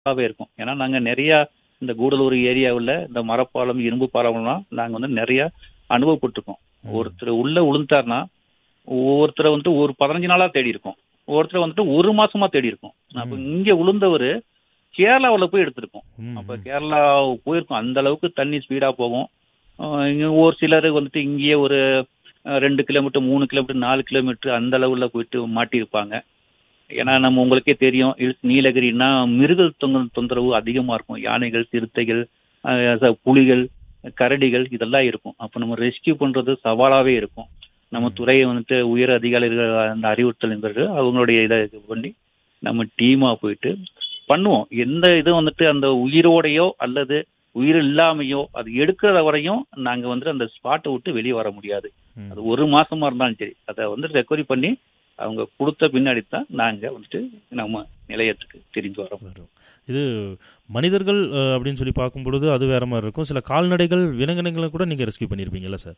நல்லாவே இருக்கும் ஏன்னா நாங்கள் நிறையா இந்த கூடலூர் ஏரியாவில் இந்த மரப்பாலம் இரும்பு பாலம்லாம் நாங்கள் வந்து நிறைய அனுபவப்பட்டிருக்கோம் ஒருத்தர் உள்ள விழுந்தாருன்னா ஒவ்வொருத்தரை வந்துட்டு ஒரு பதினஞ்சு நாளா தேடி இருக்கோம் ஒருத்தர் வந்துட்டு ஒரு மாசமா தேடி இருக்கோம் அப்ப இங்க விழுந்தவர் கேரளாவில் போய் எடுத்திருக்கோம் ம், அப்ப கேரளா போயிருக்கோம் அந்த அளவுக்கு தண்ணி ஸ்பீடா போகும் அஹ் இங்க ஒரு சிலர் வந்துட்டு இங்கேயே ஒரு அஹ், ரெண்டு கிலோமீட்டர் மூணு கிலோமீட்டர் நாலு கிலோமீட்டர் அந்த அளவுல போயிட்டு மாட்டியிருப்பாங்க ஏன்னா நம்ம உங்களுக்கே தெரியும் இல்- நீலகிரின்னா மிருக தொங்க தொந்தரவு அதிகமா இருக்கும் யானைகள் சிறுத்தைகள் அஹ், ச- புலிகள் கரடிகள் இதெல்லாம் இருக்கும் அப்போ நம்ம ரெஸ்கியூ பண்றது சவாலாவே இருக்கும் நம்ம துறையை வந்துட்டு உயர் அதிகாரிகள் அந்த அறிவுறுத்தல் என்பது அவங்களுடைய இதை இது பண்ணி நம்ம டீமா போயிட்டு பண்ணுவோம் எந்த இது வந்துட்டு அந்த உயிரோடையோ அல்லது உயிர் இல்லாமையோ அது எடுக்கிற வரையும் நாங்க வந்துட்டு அந்த ஸ்பாட்டை விட்டு வெளியே வர முடியாது ம். அது ஒரு மாசமா இருந்தாலும் சரி அதை வந்து ரெக்கவரி பண்ணி அவங்க கொடுத்த பின்னாடி தான் நாங்க வந்துட்டு நம்ம நிலையத்துக்கு திரும்பி வரோம் வரும் இது மனிதர்கள் அஹ், அப்படின்னு சொல்லி பார்க்கும் பொழுது அது வேற மாதிரி இருக்கும் சில கால்நடைகள் விலங்கினங்களை கூட நீங்க ரெஸ்கியூ பண்ணியிருப்பீங்கல்ல சார்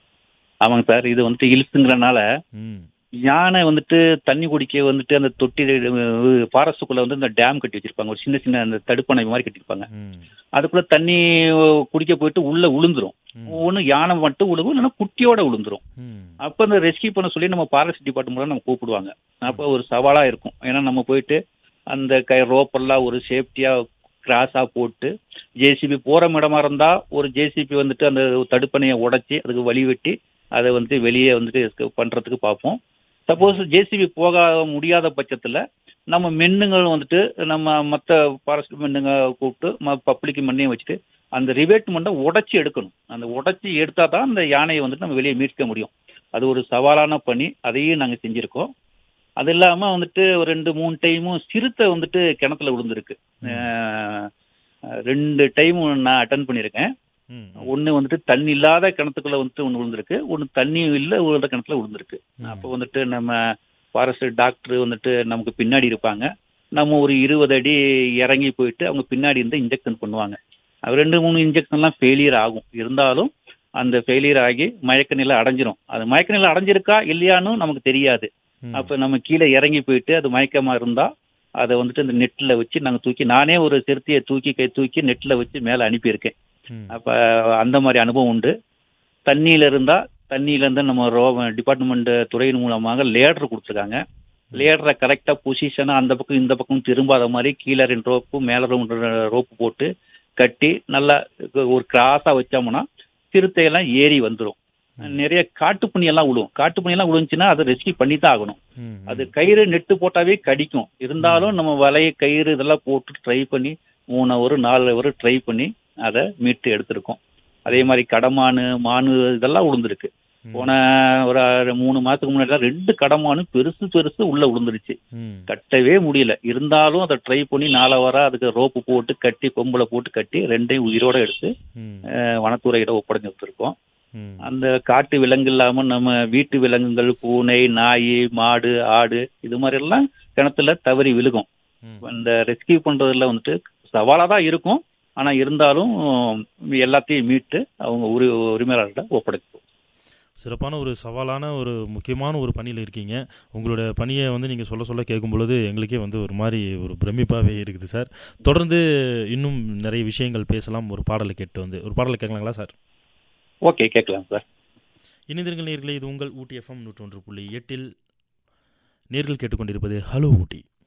ஆமாங்க சார் இது வந்துட்டு இழுத்துங்கிறனால ம் யானை வந்துட்டு தண்ணி குடிக்க வந்துட்டு அந்த தொட்டி ஃபாரஸ்ட்டுக்குள்ள வந்து இந்த டேம் கட்டி வச்சிருப்பாங்க ஒரு சின்ன சின்ன அந்த தடுப்பணை மாதிரி கட்டியிருப்பாங்க ம் அதுக்குள்ள தண்ணி குடிக்க போயிட்டு உள்ள விழுந்துரும் ம். ஒன்று யானை மட்டும் விழுகும் இல்லைன்னா குட்டியோட விழுந்துரும் ம் அப்போ அந்த ரெஸ்கியூ பண்ண சொல்லி நம்ம ஃபாரஸ்ட் டிபார்ட்மெண்ட் நம்ம கூப்பிடுவாங்க அப்போ ஒரு சவாலா இருக்கும் ஏன்னா நம்ம போயிட்டு அந்த கை ரோப்பெல்லாம் ஒரு சேஃப்டியா கிராஸா போட்டு ஜேசிபி போற இடமா இருந்தா ஒரு ஜேசிபி வந்துட்டு அந்த தடுப்பணையை உடைச்சி அதுக்கு வழி வெட்டி அதை வந்து வெளியே வந்துட்டு escape பண்றதுக்கு பார்ப்போம் சப்போஸ் ஜேசிபி போக முடியாத பட்சத்துல நம்ம மென்னுங்கள் வந்துட்டு நம்ம மற்ற ஃபாரஸ்ட் மென்னுங்க கூப்பிட்டு பப்ளிக் மண்ணையும் வச்சுட்டு அந்த ரிவேட்மெண்ட்டை உடைச்சி எடுக்கணும் அந்த உடைச்சி எடுத்தா தான் அந்த யானையை வந்துட்டு நம்ம வெளியே மீட்க முடியும் அது ஒரு சவாலான பணி அதையும் நாங்கள் செஞ்சுருக்கோம் அது இல்லாமல் வந்துட்டு ஒரு ரெண்டு மூணு டைமும் சிறுத்தை வந்துட்டு கிணத்துல விழுந்திருக்கு அஹ், ரெண்டு டைமும் நான் அட்டன் பண்ணியிருக்கேன் ம் ஒன்று வந்துட்டு தண்ணி இல்லாத கிணத்துக்குள்ள வந்துட்டு ஒன்று விழுந்திருக்கு ஒன்று தண்ணி இல்லை விழுந்த கிணத்துல விழுந்திருக்கு ம். அப்போ வந்துட்டு நம்ம ஃபாரஸ்ட் டாக்டர் வந்துட்டு நமக்கு பின்னாடி இருப்பாங்க நம்ம ஒரு இருபது அடி இறங்கி போயிட்டு அவங்க பின்னாடி இருந்து இன்ஜெக்ஷன் பண்ணுவாங்க அது ரெண்டு மூணு இன்ஜெக்ஷன்லாம் ஃபெயிலியர் ஆகும் இருந்தாலும் அந்த ஃபெயிலியர் ஆகி மயக்க நிலை அடைஞ்சிரும் அது மயக்க நிலை அடைஞ்சிருக்கா இல்லையான்னு நமக்கு தெரியாது ம். அப்போ நம்ம கீழே இறங்கி போயிட்டு அது மயக்கமா இருந்தா அதை வந்துட்டு இந்த நெட்டில் வச்சு நாங்கள் தூக்கி நானே ஒரு சிறுத்தையை தூக்கி கை தூக்கி நெட்டில் வச்சு மேலே அனுப்பியிருக்கேன் ம். அப்போ அந்த மாதிரி அனுபவம் உண்டு தண்ணியில இருந்தா தண்ணியில இருந்து நம்ம ரோ டிபார்ட்மெண்ட் துறையின் மூலமாக லேடர் கொடுத்துருக்காங்க லேடரை கரெக்டாக பொசிஷனாக அந்த பக்கம் இந்த பக்கம் திரும்பாத மாதிரி கீழே ரெண்டு ரோப்பு மேலே ரெண்டு ரோப்பு போட்டு கட்டி நல்லா ஒரு கிராஸாக வச்சோம்னா சிறுத்தையெல்லாம் ஏறி வந்துடும் நிறைய காட்டுப்பனி எல்லாம் விழுவும் காட்டுப்பனி எல்லாம் விழுந்துச்சுன்னா அதை ரெஸ்கியூ பண்ணி தான் ஆகணும் ம். அது கயிறு நெட்டு போட்டாவே கடிக்கும் இருந்தாலும் நம்ம வலைய கயிறு இதெல்லாம் போட்டு ட்ரை பண்ணி மூணு ஹவர் நாலு ஹவர் ட்ரை பண்ணி அதை மீட்டு எடுத்திருக்கோம் அதே மாதிரி கடமானு மானு இதெல்லாம் விழுந்திருக்கு ம். போன ஒரு ஆறு- மூணு மாசத்துக்கு முன்னாடி ரெண்டு கடமானு பெருசு பெருசு உள்ள விழுந்துருச்சு ம். கட்டவே முடியல இருந்தாலும் அதை ட்ரை பண்ணி நாலு வாரம் அதுக்கு ரோப்பு போட்டு கட்டி கொம்புல போட்டு கட்டி ரெண்டையும் உயிரோட எடுத்து ம். அஹ், வனத்துறையிட ஒப்படைஞ்சு வச்சிருக்கோம் ம். அந்த காட்டு விலங்கு இல்லாம நம்ம வீட்டு விலங்குகள் பூனை நாய் மாடு ஆடு இது மாதிரி எல்லாம் கிணத்துல தவறி விழுகும் ம். இந்த ரெஸ்கியூ பண்றதுல வந்துட்டு சவாலா தான் இருக்கும் ஆனா இருந்தாலும் எல்லாத்தையும் மீட்டு அவங்க உரி உரிமையாளர்கிட்ட ஒப்படைப்போம் சிறப்பான ஒரு சவாலான ஒரு முக்கியமான ஒரு பணியில் இருக்கீங்க உங்களோட பணியை வந்து நீங்கள் சொல்ல சொல்ல கேட்கும் பொழுது எங்களுக்கே வந்து ஒரு மாதிரி ஒரு பிரமிப்பாகவே இருக்குது சார் தொடர்ந்து இன்னும் நிறைய விஷயங்கள் பேசலாம் ஒரு பாடலை கேட்டு வந்து ஒரு பாடலை கேட்கலாங்களா சார் ஓகே கேட்கலாம் சார் இணைந்திருங்கள் நேர்களே இது உங்கள் ஊட்டி எஃப்எம் நூற்றொன்று புள்ளி எட்டில் நேர்கள் கேட்டுக்கொண்டிருப்பது ஹலோ ஊட்டி